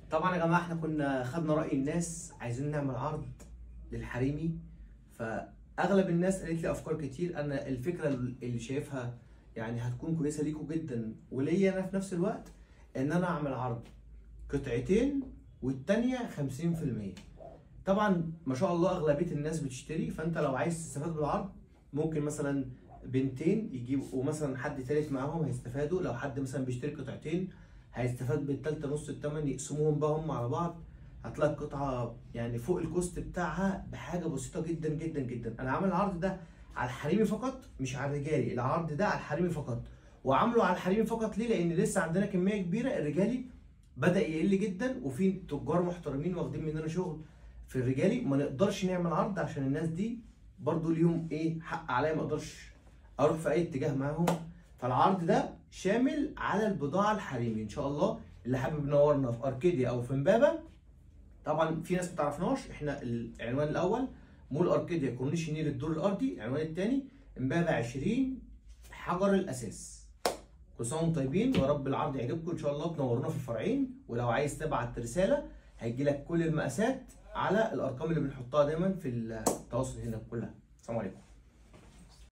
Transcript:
طبعا يا جماعه احنا كنا خدنا راي الناس عايزين نعمل عرض للحريمي فاغلب الناس قالت لي افكار كتير انا الفكره اللي شايفها يعني هتكون كويسه ليكم جدا وليا انا في نفس الوقت ان انا اعمل عرض قطعتين والتانية 50% طبعا ما شاء الله اغلبيه الناس بتشتري فانت لو عايز تستفاد بالعرض ممكن مثلا بنتين يجيبوا مثلا حد تالت معاهم هيستفادوا لو حد مثلا بيشتري قطعتين هيستفاد بالتالتة نص التمن يقسموهم بقى هم على بعض هتلاقي القطعة يعني فوق الكوست بتاعها بحاجة بسيطة جدا جدا جدا أنا عامل العرض ده على الحريمي فقط مش على الرجالي العرض ده على الحريمي فقط وعامله على الحريمي فقط ليه؟ لأن لسه عندنا كمية كبيرة الرجالي بدأ يقل جدا وفي تجار محترمين واخدين مننا شغل في الرجالي ما نقدرش نعمل عرض عشان الناس دي برضو ليهم ايه حق عليا ما اقدرش اروح في اي اتجاه معاهم فالعرض ده شامل على البضاعه الحريمي ان شاء الله اللي حابب ينورنا في اركيديا او في امبابه طبعا في ناس ما تعرفناش احنا العنوان الاول مول اركيديا كورنيش نيل الدور الارضي العنوان الثاني امبابه 20 حجر الاساس كل سنه وانتم طيبين ويا رب العرض يعجبكم ان شاء الله تنورونا في الفرعين ولو عايز تبعت رساله هيجي لك كل المقاسات على الارقام اللي بنحطها دايما في التواصل هنا كلها السلام عليكم